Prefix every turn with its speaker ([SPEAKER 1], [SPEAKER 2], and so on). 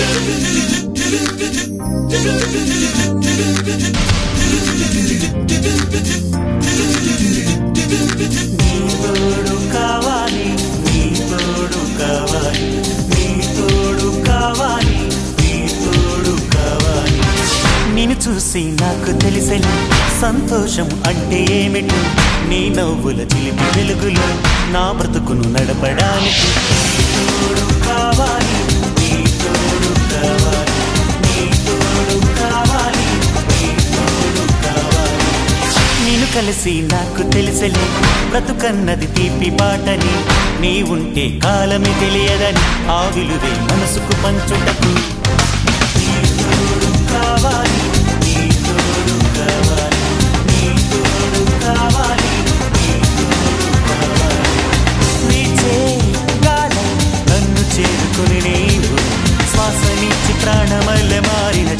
[SPEAKER 1] నీ తోడు కావాలి నీ తోడు కావాలి నీ తోడు కావాలి నీ తోడు కావాలి నిన్ను చూసి నాకు తెలిసెను సంతోషం అంటే ఏమిటి నీ నవ్వుల చిలిపి వెలుగులో నా బ్రతుకును నడపడానికి నీ తోడు కావాలి నీ తోడు కావాలి నీ తోడు కావాలి నీ తోడు కావాలి నేను కలిసి నాకు తెలిసలే బ్రతుకన్నది తీపి బాటని నీ ఉంటే కాలమే తెలియదని ఆ విలువే మనసుకు పంచుటకు నీ తోడు కావాలి నీ తోడు కావాలి నీ తోడు కావాలి నీ తోడు కావాలి నీ చేగాలం నన్ను చేరుకుని నీవు శ్వాసనిచ్చి ప్రాణమల్లె మారిన